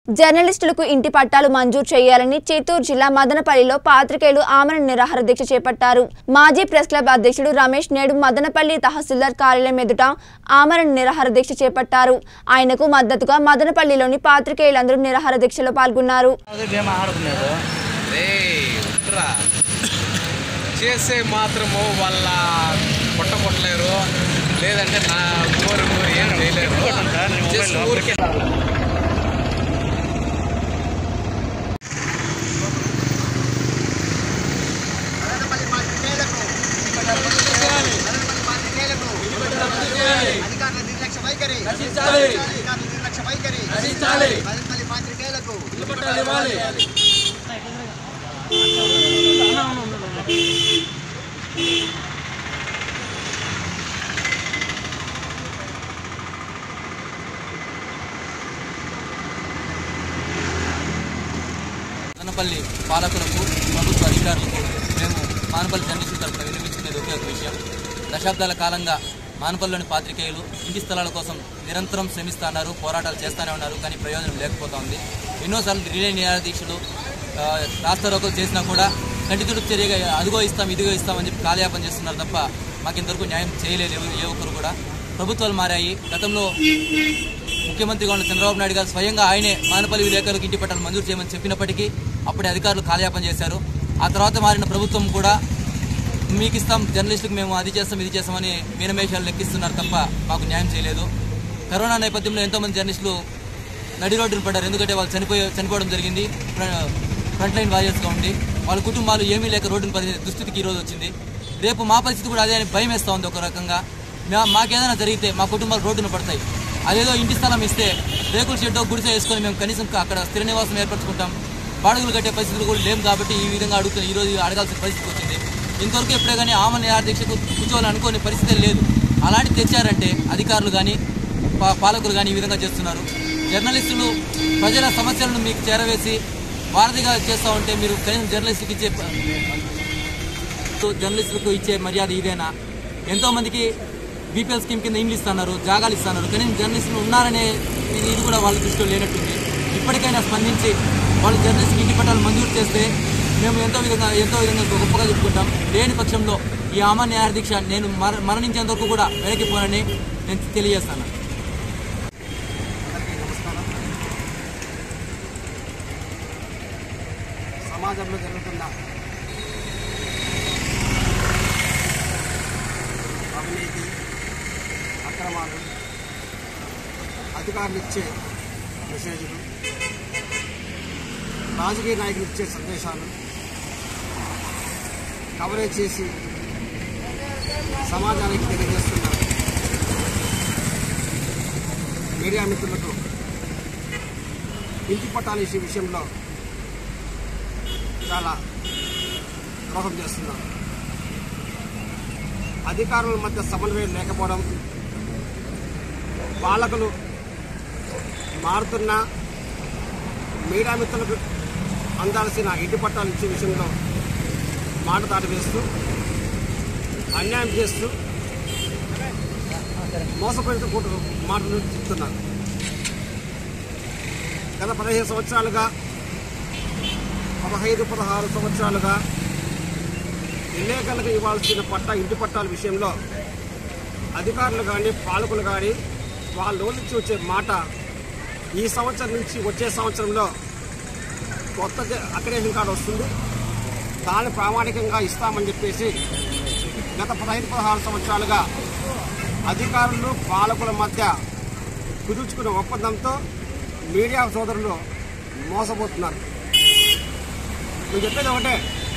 జర్నలిస్టులకు ఇంటి పట్టాలు మంజూరు చేయాలని చిత్తూరు జిల్లా మదనపల్లిలో పాత్రికేయులు ఆమరణ నిరాహార దీక్ష చేపట్టారు మాజీ ప్రెస్ క్లబ్ అధ్యక్షుడు రమేష్ నేడు మదనపల్లి తహసీల్దార్ కార్యాలయం ఎదుట ఆమరణ నిరాహార దీక్ష చేపట్టారు ఆయనకు మద్దతుగా మదనపల్లిలోని పాత్రికేయులందరూ నిరాహార దీక్షలో పాల్గొన్నారు అదే మేము ఆడుకున్నారు రేయ్, ఉట్రా. చేసే మాత్రము వాళ్ళ పొట్ట కొట్టలేరు లేదంటే నా కోరి కోరి ఏం చేయలేరు జస్ట్ ఊరికే అధికారుల నిర్లక్ష్య వైఖరి అధికారుల నిర్లక్ష్య వైఖరి మదనపల్లి పాత్రికేయులకు మదనపల్లి పాలకులకు ప్రభుత్వ అధికారులకు మేము మానపల్లి జర్నలిస్టుల తరఫున వినిపించుకునేది ఒకే ఒక విషయం దశాబ్దాల కాలంగా మానపల్లిలోని పాత్రికేయులు ఇంటి స్థలాల కోసం నిరంతరం శ్రమిస్తున్నారు పోరాటాలు చేస్తూనే ఉన్నారు కానీ ప్రయోజనం లేకపోతా ఉంది ఎన్నోసార్లు రిలే నిరాహార దీక్షలు ఆ, రాస్తా రోకలు చేసినా కూడా కంటి తుడుపు చర్యగా అదిగో ఇస్తాం ఇదిగో ఇస్తామని చెప్పి కాలయాపన చేస్తున్నారు తప్ప మాకు ఇంతవరకు న్యాయం చేయలేదు ఎవరు- ఏ ఒక్కరు కూడా ప్రభుత్వాలు మారాయి గతంలో ముఖ్యమంత్రిగా ఉన్న చంద్రబాబు నాయుడు గారు స్వయంగా ఆయనే మానపల్లి విలేకరులకు ఇంటి పట్టాలు మంజూరు చేయమని చెప్పినప్పటికీ అప్పుడే అధికారులు కాలయాపన చేశారు ఆ తర్వాత మారిన ప్రభుత్వం కూడా మీకు ఇస్తాం జర్నలిస్టులకు మేము అది చేస్తాం ఇది చేస్తామని మీనమేషాలు లెక్కిస్తున్నారు తప్ప మాకు న్యాయం చేయలేదు కరోనా నేపథ్యంలో ఎంతోమంది జర్నలిస్టులు నడి రోడ్డును పడ్డారు ఎందుకంటే వాళ్ళు చనిపోయి చనిపోవడం జరిగింది ఫ్ర- ఫ్రంట్ లైన్ వారియర్స్గా ఉండి వాళ్ళ కుటుంబాలు ఏమీ లేక రోడ్డును పడే దుస్థితికి ఈరోజు వచ్చింది రేపు మా పరిస్థితి కూడా అదే అని భయం వేస్తూ ఉంది ఒక రకంగా మా మాకేదైనా జరిగితే మా కుటుంబాలు రోడ్డున పడతాయి అదేదో ఇంటి స్థలం ఇస్తే రేకుల షెడ్ గుడిసె వేసుకొని మేము కనీసం అక్కడ స్థిర నివాసం ఏర్పరచుకుంటాం బాడుగులు కట్టే పరిస్థితులు కూడా లేవు కాబట్టి ఈ విధంగా అడుగుతున్నాం ఈ రోజు అడగాల్సిన పరిస్థితి వచ్చింది ఇంతవరకు ఎప్పుడే కానీ ఆమె నిరాహార దీక్షకు కూర్చోవాలని అనుకోని పరిస్థితి లేదు అలాంటి తెచ్చారంటే అధికారులు కానీ పా- పాలకులు కానీ ఈ విధంగా చేస్తున్నారు జర్నలిస్టులు ప్రజల సమస్యలను మీకు చేరవేసి వారధిగా చేస్తూ ఉంటే మీరు కనీసం జర్నలిస్టులకు ఇచ్చే ప- జర్నలిస్టులకు ఇచ్చే మర్యాద ఇదేనా ఎంతో మందికి బీపీఎల్ స్కీమ్ కింద ఇండ్లు ఇస్తున్నారు జాగాలు ఇస్తున్నారు కానీ జర్నలిస్టులు ఉన్నారనే ఇది ఇది కూడా వాళ్ళ దృష్టిలో లేనట్టుంది ఇప్పటికైనా స్పందించి వాళ్ళు జర్నలిస్ట్కి ఇంటి పట్టాలు మంజూరు చేస్తే మేము ఎంతో విధంగా ఎంతో విధంగా గొప్పగా చెప్పుకుంటాం లేని పక్షంలో ఈ అమర్ న్యాయ దీక్ష నేను మర మరణించేంత వరకు కూడా వెనక్కి పోనని నేను తెలియజేస్తాను అందరికీ నమస్కారం సమాజంలో జరుగుతున్న అవినీతి అక్రమాలు అధికారులు ఇచ్చే మెసేజ్లు రాజకీయ నాయకులు ఇచ్చే సందేశాలు కవరేజ్ చేసి సమాజానికి తెలియజేస్తున్నారు మీడియా మిత్రులకు ఇంటి పట్టాల ఇష్యూ విషయంలో చాలా ద్రోహం చేస్తున్నారు అధికారుల మధ్య సమన్వయం లేకపోవడం పాలకులు మారుతున్న మీడియా మిత్రులకు అందాల్సిన ఇంటి పట్టాలు ఇచ్చే విషయంలో మాట దాటి వేస్తూ అన్యాయం చేస్తూ మోసపోయిన కూటు మాటలు చెప్తున్నారు గత పదిహేను సంవత్సరాలుగా పదహైదు పదహారు సంవత్సరాలుగా విలేకరులకు ఇవ్వాల్సిన పట్టా ఇంటి పట్టాల విషయంలో అధికారులు కానీ పాలకులు కానీ వాళ్ళ నుంచి వచ్చే మాట ఈ సంవత్సరం నుంచి వచ్చే సంవత్సరంలో కొత్త అక్రేషన్ కార్డు వస్తుంది దాన్ని ప్రామాణికంగా ఇస్తామని చెప్పేసి గత పదహైదు పదహారు సంవత్సరాలుగా అధికారులు పాలకుల మధ్య కుదుర్చుకున్న ఒప్పందంతో మీడియా సోదరులు మోసపోతున్నారు నేను చెప్పేది ఒకటే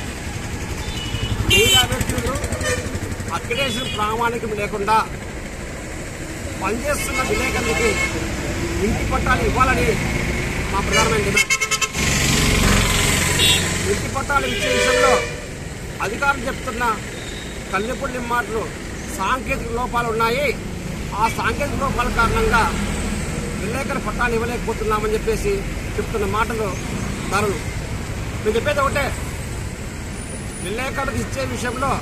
మీడియా వ్యక్తులు అక్రిడేషన్ ప్రామాణికం లేకుండా పనిచేస్తున్న విలేకరులకి ఇంటి పట్టాలు ఇవ్వాలని మా ప్రధానమైన డిమాండ్ ఇంటి పట్టాలు ఇచ్చే విషయంలో అధికారులు చెప్తున్న కల్లెపుల్లి మాటలు సాంకేతిక లోపాలు ఉన్నాయి ఆ సాంకేతిక లోపాల కారణంగా విలేకరు పట్టాలు ఇవ్వలేకపోతున్నామని చెప్పేసి చెప్తున్న మాటలు ధరలు నేను చెప్పేది ఒకటే విలేకరులకు ఇచ్చే విషయంలో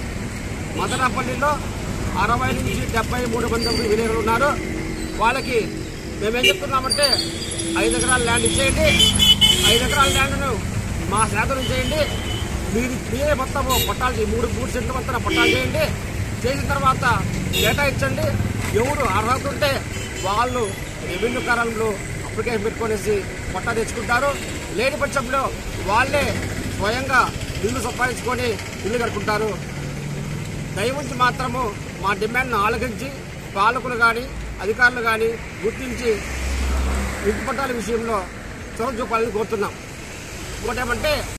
మదనపల్లిలో అరవై నుంచి డెబ్బై మూడు మంది విలేకరులు ఉన్నారు వాళ్ళకి మేమేం చెప్తున్నామంటే ఐదు ఎకరాల ల్యాండ్ ఇచ్చేయండి ఐదు ఎకరాల ల్యాండ్ను మా శాతం చేయండి మీరు మీరే మొత్తము పట్టాలు చేయండి. మూడు మూడు సెంట్లు మొత్తం పట్టాలు చేయండి చేసిన తర్వాత కేటాయించండి ఎవరు అర్హత ఉంటే వాళ్ళు రెవెన్యూ కాలంలో అప్లికేషన్ పెట్టుకునేసి పట్టా తెచ్చుకుంటారు లేని పక్షంలో వాళ్ళే స్వయంగా ఇల్లు సంపాదించుకొని ఇల్లు కట్టుకుంటారు దయవుంచి మాత్రము మా డిమాండ్ను ఆలోచించి పాలకులు కానీ అధికారులు కానీ గుర్తించి ఇంటి పట్టాల విషయంలో చొరవ చూపాలని కోరుతున్నాం ఇంకోటేమంటే